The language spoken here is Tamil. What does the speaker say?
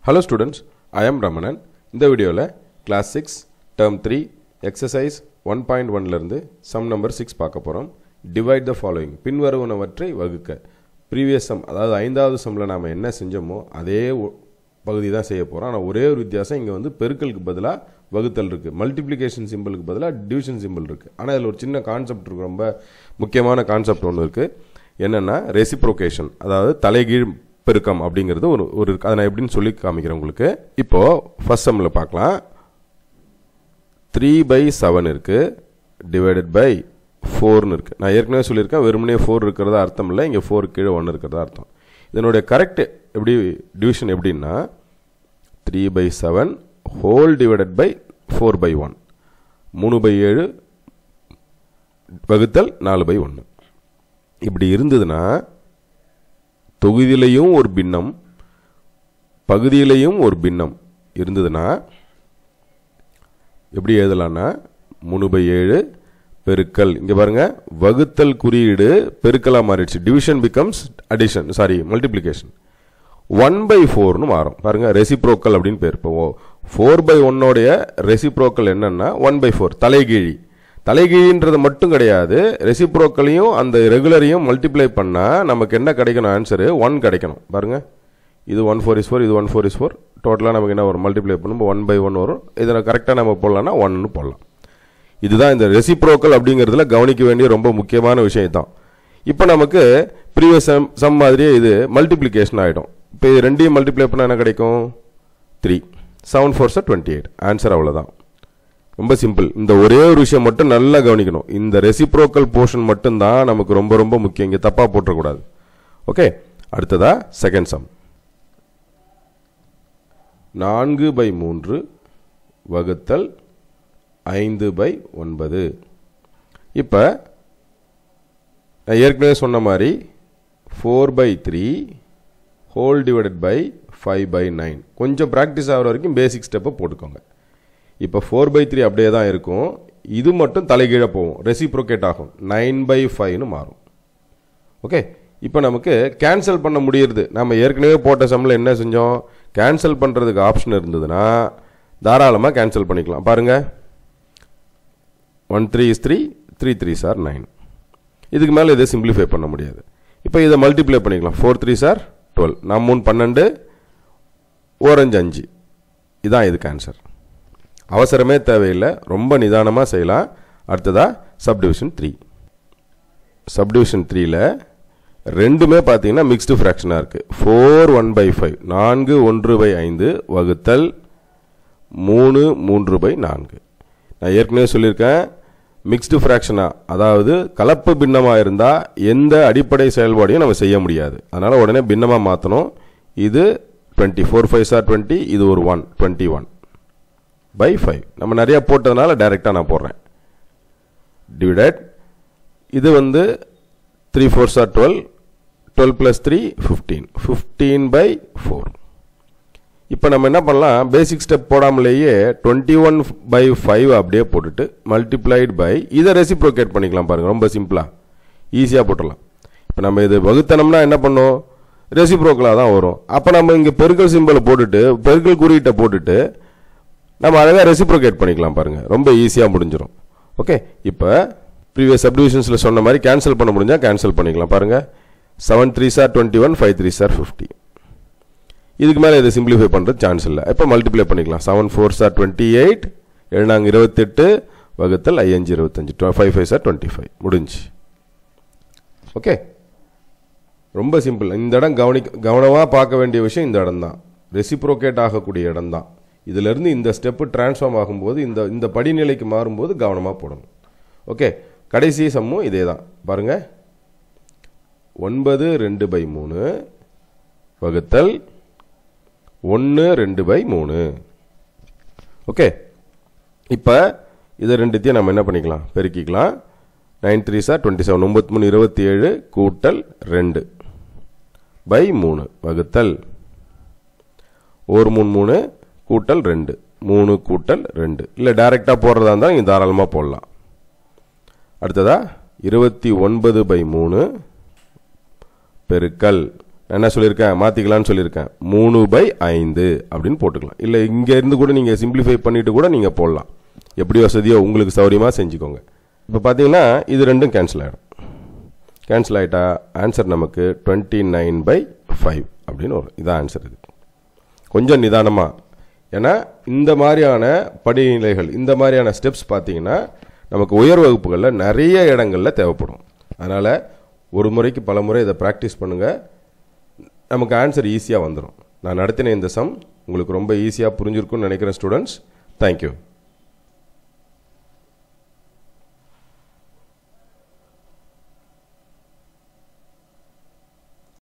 Hello students I am Ramanan இந்த வீடியோவில் class six term three exercise one point ஒன்லேருந்து சம் நம்பர் சிக்ஸ் பார்க்க போகிறோம் டிவைட் த ஃபாலோயிங் பின்வருவனவற்றை வகுக்க ப்ரீவியஸ் சம் அதாவது ஐந்தாவது சம்மில் நாம் என்ன செஞ்சோமோ அதே ஒ- பகுதி தான் செய்ய போகிறோம் ஆனால் ஒரே ஒரு வித்தியாசம் இங்கே வந்து பெருக்கலுக்கு பதிலாக வகுத்தல் இருக்குது மல்டிப்ளிகேஷன் சிம்பிளுக்கு பதிலாக டிவிஷன் சிம்பிள் இருக்குது ஆனால் இதில் ஒரு சின்ன கான்செப்ட் இருக்குது ரொம்ப முக்கியமான கான்செப்ட் ஒன்று இருக்குது என்னென்னா ரெசிப்ரோகேஷன் அதாவது தலைகீழ் பெருக்கம் அப்படிங்கிறது ஒரு ஒரு இருக்கு. அதை நான் எப்படின்னு சொல்லி காமிக்கிறேன் உங்களுக்கு இப்போது ஃபர்ஸ்ட் சம்மில் பார்க்கலாம் த்ரீ பை செவன் இருக்குது டிவைடட் பை ஃபோர்னு இருக்குது நான் ஏற்கனவே சொல்லியிருக்கேன் வெறுமனே ஃபோர் இருக்கிறதா அர்த்தம் இல்லை இங்கே ஃபோர் கீழே ஒன்று இருக்கிறதா அர்த்தம் இதனுடைய கரெக்ட் எப்படி டிவிஷன் எப்படின்னா three by seven whole divided by four by one மூணு பை ஏழு வகுத்தல் நாலு பை ஒன்று இப்படி இருந்ததுன்னா தொகுதியிலையும் ஒரு பின்னம் பகுதியிலையும் ஒரு பின்னம் இருந்ததுன்னா எப்படி எழுதலாம்னா மூணு பை ஏழு பெருக்கல் இங்கே பாருங்க வகுத்தல் குறியீடு பெருக்கலாக மாறிடுச்சு division becomes addition sorry multiplication one by ஃபோர்னு மாறும் பாருங்க ரெசிப்ரோக்கல் அப்படின்னு பேர் இப்போ ஃபோர் பை ஒன்னோடைய ரெசிப்ரோக்கல் என்னன்னா ஒன் பை ஃபோர் தலைகீழி தலைகீழின்றது மட்டும் கிடையாது ரெசிப்ரோக்கலையும் அந்த ரெகுலரையும் மல்டிப்ளை பண்ணால் நமக்கு என்ன கிடைக்கணும் ஆன்சரு ஒன் கிடைக்கணும் பாருங்க இது ஒன் ஃபோர் இஸ் ஃபோர் இது ஒன் ஃபோர் இஸ் ஃபோர் டோட்டலாக நமக்கு என்ன வரும் மல்டிப்ளை பண்ணும்போது ஒன் பை ஒன் வரும் இதில் கரெக்டாக நம்ம போடலாம்னா ஒன்னு போடலாம் இதுதான் இந்த ரெசிப்ரோக்கல் அப்படிங்கிறதுல கவனிக்க வேண்டிய ரொம்ப முக்கியமான விஷயம் தான் இப்போ நமக்கு ப்ரீவியஸ் சம் சம் மாதிரியே இது மல்டிப்ளிகேஷன் ஆகிடும் இப்போ இது ரெண்டையும் மல்டிப்ளை பண்ணால் என்ன கிடைக்கும் three seven four are twenty eight answer அவ்வளோதான் ரொம்ப சிம்பிள் இந்த ஒரே ஒரு விஷயம் மட்டும் நல்லா கவனிக்கணும் இந்த ரெசிப்ரோக்கல் போர்ஷன் மட்டும்தான் நமக்கு ரொம்ப ரொம்ப முக்கியம் இங்கே தப்பாக போட்டுறக்கூடாது ஓகே அடுத்ததா செகண்ட் சம் நான்கு பை மூன்று வகுத்தல் ஐந்து பை ஒன்பது இப்போ நான் ஏற்கனவே சொன்ன மாதிரி four by three whole divided by five by nine கொஞ்சம் ப்ராக்டிஸ் ஆகிற வரைக்கும் பேசிக் ஸ்டெப்பை போட்டுக்கோங்க இப்போ ஃபோர் பை த்ரீ அப்படியே தான் இருக்கும் இது மட்டும் தலைகீழ போகும் ரெசிப்ரோகேட் ஆகும் நைன் பை ஃபைவ்னு மாறும் ஓகே இப்போ நமக்கு கேன்சல் பண்ண முடியுது நம்ம ஏற்கனவே போட்ட சம்மில் என்ன செஞ்சோம் கேன்சல் பண்ணுறதுக்கு ஆப்ஷன் இருந்ததுன்னா தாராளமாக கேன்சல் பண்ணிக்கலாம் பாருங்கள் one three is three three three are nine இதுக்கு மேலே இதை சிம்பிளிஃபை பண்ண முடியாது இப்போ இதை மல்டிப்ளை பண்ணிக்கலாம் ஃபோர் த்ரீ சார் டுவெல் நான் மூணு பன்னெண்டு ஓரஞ்சு அஞ்சு இதான் இதுக்கு ஆன்சர் அவசரமே தேவையில்லை ரொம்ப நிதானமாக செய்யலாம் அடுத்ததா சப்டிவிஷன் த்ரீ சப்டிவிஷன் த்ரீல ரெண்டுமே பார்த்தீங்கன்னா மிக்ஸ்டு ஃப்ராக்ஷனாக இருக்குது ஃபோர் ஒன் பை ஃபைவ் நான்கு ஒன்று பை ஐந்து வகுத்தல் மூணு மூன்று பை நான்கு நான் ஏற்கனவே சொல்லியிருக்கேன் மிக்ஸ்டு ஃப்ராக்ஷனா அதாவது கலப்பு பின்னமாக இருந்தால் எந்த அடிப்படை செயல்பாடையும் நம்ம செய்ய முடியாது அதனால் உடனே பின்னமாக மாற்றணும் இது twenty four five are twenty இது ஒரு one twenty one by five நம்ம நிறையா போட்டதுனால டைரெக்டாக நான் போடுறேன் டிவைடட் இது வந்து three four are twelve twelve plus three fifteen fifteen by four இப்போ நம்ம என்ன பண்ணலாம் பேசிக் ஸ்டெப் போடாமலேயே டுவெண்ட்டி ஒன் பை ஃபைவ் அப்படியே போட்டுட்டு மல்டிப்ளைட் பை இதை ரெசிப்ரோகேட் பண்ணிக்கலாம் பாருங்க ரொம்ப சிம்பிளாக ஈஸியாக போட்டுடலாம் இப்போ நம்ம இது வகுத்தனம்னா என்ன பண்ணோம் ரெசிப்ரோக்கலாக தான் வரும் அப்போ நம்ம இங்கே பெருக்கல் சிம்பிளை போட்டுட்டு பெருக்கல் குறியீட்டை போட்டுட்டு நம்ம அழகாக ரெசிப்ரோகேட் பண்ணிக்கலாம் பாருங்க ரொம்ப ஈஸியாக முடிஞ்சிடும் ஓகே இப்போ ப்ரீவியஸ் சப்டிவிஷன்ஸில் சொன்ன மாதிரி கேன்சல் பண்ண முடிஞ்சால் கேன்சல் பண்ணிக்கலாம் பாருங்க seven three are twenty one five three are fifty இதுக்கு மேலே இதை சிம்பிளிஃபை பண்ணுறது சான்ஸ் இல்லை இப்போ மல்டிப்ளை பண்ணிக்கலாம் seven four are twenty eight எழுநாங்க இருபத்தெட்டு வகுத்தல் ஐயஞ்சு இருபத்தஞ்சு five five are twenty five முடிஞ்சு ஓகே ரொம்ப சிம்பிள் இந்த இடம் கவனிக்க கவனமாக பார்க்க வேண்டிய விஷயம் இந்த இடம் தான் ரெசிப்ரோகேட் ஆகக்கூடிய இடம் தான் இதிலிருந்து இந்த ஸ்டெப்பு டிரான்ஸ்ஃபார்ம் ஆகும்போது இந்த இந்த படிநிலைக்கு மாறும்போது கவனமாக போடணும் ஓகே கடைசி சம்மும் இதே தான் பாருங்க ஒன்பது ரெண்டு பை மூணு வகுத்தல் ஒன்று ரெண்டு பை மூணு ஓகே இப்போ இதை ரெண்டுத்தையும் நம்ம என்ன பண்ணிக்கலாம் பெருக்கிக்கலாம் nine three are twenty seven ஒம்பத்தி மூணு இருபத்தி ஏழு கூட்டல் ரெண்டு பை மூணு வகுத்தல் ஒரு மூணு மூணு கூட்டல் ரெண்டு மூணு கூட்டல் ரெண்டு இல்லை டைரெக்டாக போடுறதா இருந்தால் நீங்கள் தாராளமாக போடலாம் அடுத்ததா இருபத்தி ஒன்பது பை மூணு பெருக்கல் நான் என்ன சொல்லியிருக்கேன் மாற்றிக்கலாம்னு சொல்லியிருக்கேன் மூணு பை ஐந்து அப்படின்னு போட்டுக்கலாம் இல்லை இங்கே இருந்து கூட நீங்கள் சிம்பிளிஃபை பண்ணிட்டு கூட நீங்கள் போடலாம் எப்படி வசதியோ உங்களுக்கு சௌரியமாக செஞ்சுக்கோங்க இப்போ பார்த்தீங்கன்னா இது ரெண்டும் கேன்சல் ஆகிடும் கேன்சல் ஆகிட்டா ஆன்சர் நமக்கு டுவெண்ட்டி நைன் பை ஃபைவ் அப்படின்னு வரும் இதான் ஆன்சர் இது கொஞ்சம் நிதானமாக ஏன்னா இந்த மாதிரியான படிநிலைகள் இந்த மாதிரியான ஸ்டெப்ஸ் பார்த்தீங்கன்னா நமக்கு உயர் வகுப்புகளில் நிறைய இடங்களில் தேவைப்படும் அதனால் ஒரு முறைக்கு பல முறை இதை ப்ராக்டிஸ் பண்ணுங்கள் நமக்கு ஆன்சர் ஈஸியாக வந்துடும் நான் நடத்தின இந்த சம் உங்களுக்கு ரொம்ப ஈஸியாக புரிஞ்சிருக்கும்னு நினைக்கிறேன் ஸ்டூடெண்ட்ஸ் தேங்க்யூ